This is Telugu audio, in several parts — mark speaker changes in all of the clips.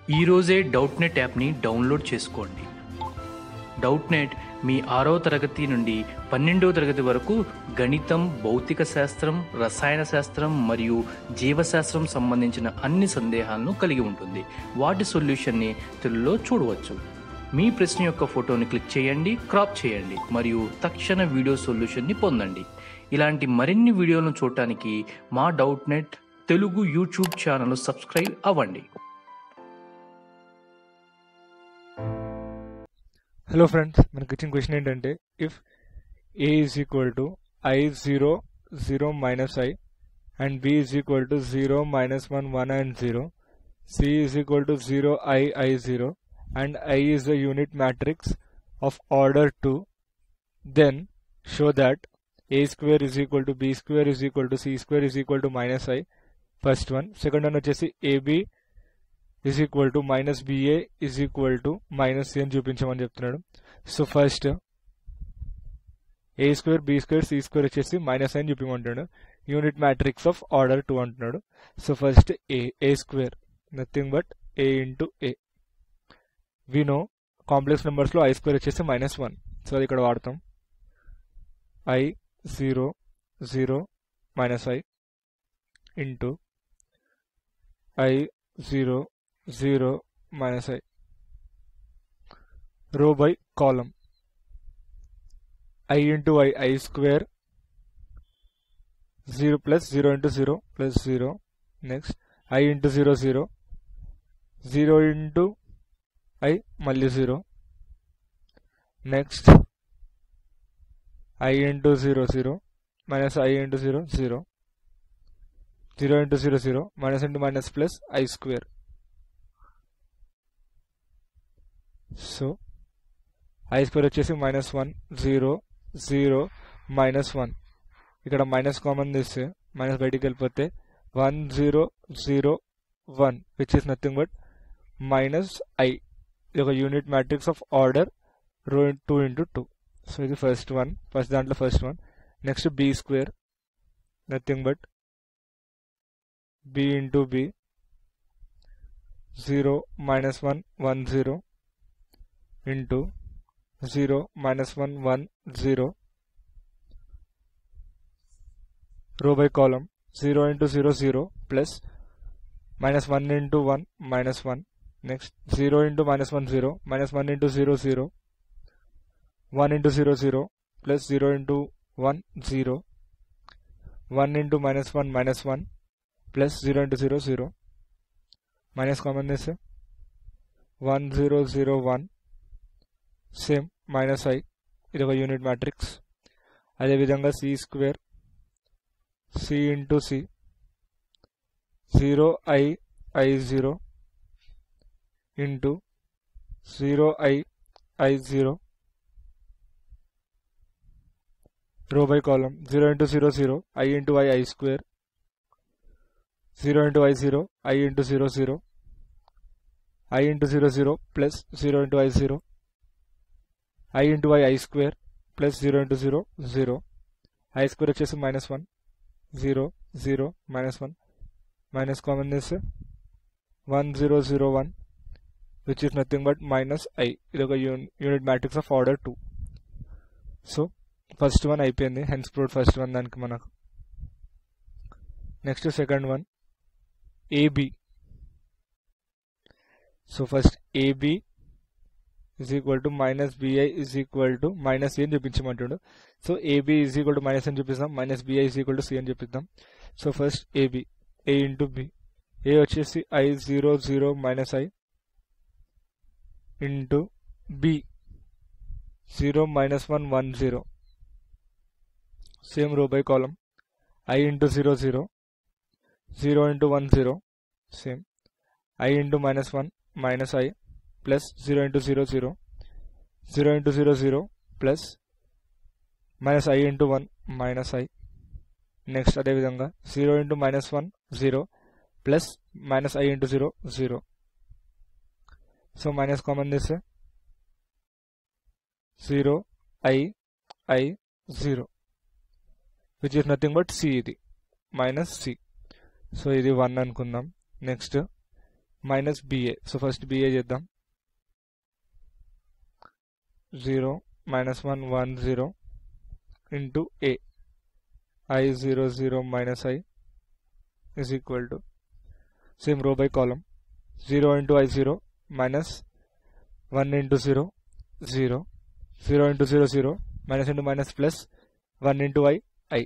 Speaker 1: ఈరోజే డౌట్ నెట్ యాప్ని డౌన్లోడ్ చేసుకోండి డౌట్ నెట్ మీ ఆరో తరగతి నుండి పన్నెండో తరగతి వరకు గణితం భౌతిక శాస్త్రం రసాయన శాస్త్రం మరియు జీవశాస్త్రం సంబంధించిన అన్ని సందేహాలను కలిగి ఉంటుంది వాటి సొల్యూషన్ని తెలుగులో చూడవచ్చు మీ ప్రశ్న యొక్క ఫోటోని క్లిక్ చేయండి క్రాప్ చేయండి మరియు తక్షణ వీడియో సొల్యూషన్ని పొందండి ఇలాంటి మరిన్ని వీడియోలను చూడటానికి మా Doubtnut Telugu YouTube channel subscribe అవ్వండి
Speaker 2: హలో ఫ్రెండ్స్ మనకి ఇచ్చిన క్వశ్చన్ ఏంటంటే if A is equal to i zero zero minus i and B is equal to zero minus one one and zero C is equal to zero i i zero and I is the unit matrix of order two then show that A square is equal to B square is equal to C square is equal to minus I first one second one వచ్చేసి A B is equal to minus B A is equal to minus C అని చూపించమని చెప్తున్నాడు so first A square B square C square వచ్చేసి మైనస్ అని చూపించమంటాడు unit matrix of order two అంటున్నాడు so first A A square nothing but A into A we know complex నెంబర్స్లో ఐ స్క్వేర్ వచ్చేసి మైనస్ వన్ సో అది ఇక్కడ వాడతాం i zero zero minus i into i zero zero minus i row by column i into i i square zero plus zero into zero plus zero next i into zero zero zero into i మళ్ళీ zero next i into zero zero minus i into zero zero zero into zero zero minus into minus plus i square so i square వచ్చేసి minus one zero zero minus one ఇక్కడ మైనస్ కామన్ తీస్తే మైనస్ బయటికి వెళ్ళిపోతే one zero zero one which is nothing but minus I ఇది ఒక unit matrix of order row two into two so ఇది ఫస్ట్ వన్ ఫస్ట్ దాంట్లో first one next B square nothing but B into B zero minus one one zero into zero minus one one zero row by column zero into zero zero plus minus one into one minus one next zero into minus one zero minus one into zero zero one into zero zero plus zero into one zero one into minus one minus one plus zero into zero zero minus common చేస్తే one zero zero one same minus I ఇది ఒక యూనిట్ మ్యాట్రిక్స్ అదేవిధంగా C square C into C zero i i zero into zero i i zero row by column zero into zero zero i into i i square zero into i zero i into zero zero i into zero zero plus zero into i zero i into i i square plus zero into zero zero i square వచ్చేసి minus one zero zero minus one minus common చేస్తే one zero zero one which is nothing but minus I ఇది ఒక unit matrix of order two so first one అయిపోయింది హెన్స్ ప్రూడ్ ఫస్ట్ వన్ దానికి మనకు next second one A B so first A B is equal to minus B A is equal to minus C అని చూపించమంటాడు so A B is equal to minus అని చూపిస్తాం minus B A is equal to C అని చూపిద్దాం so first A B A into B A వచ్చేసి i zero zero minus i into B zero minus one one zero same row by column i into zero zero zero into one zero same i into minus one minus i plus zero into zero zero zero into zero zero plus minus i into one minus i next అదేవిధంగా zero into minus one zero plus minus i into zero zero so minus common చేస్తే zero i i zero which is nothing but C ఇది మైనస్ సి సో ఇది వన్ అనుకుందాం next minus B A so first B A చేద్దాం zero minus one one zero into A i zero zero minus i is equal to same row by column 0 into i 0 minus 1 into 0 0 0 into 0 0 minus into minus plus 1 into i i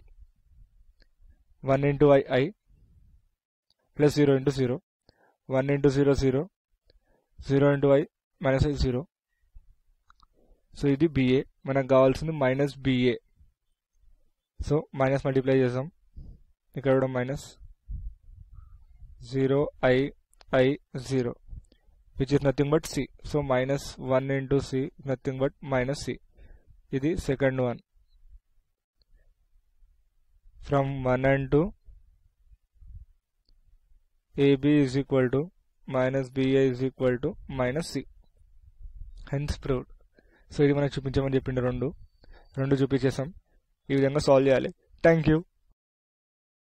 Speaker 2: 1 into i i plus 0 into 0 1 into 0 0 0 into i minus i 0 so ఇది బిఏ మనకు కావాల్సింది minus B A so minus multiply చేద్దాం ఇక్కడ కూడా minus zero i i zero which is nothing but C so minus one into C nothing but minus C ఇది second one from one and two A B is equal to minus B A is equal to minus C hence proved so ఇది మనకు చూపించమని చెప్పిండు రెండు రెండు చూపించేసాం ఈ విధంగా సాల్వ్ చేయాలి థ్యాంక్ యూ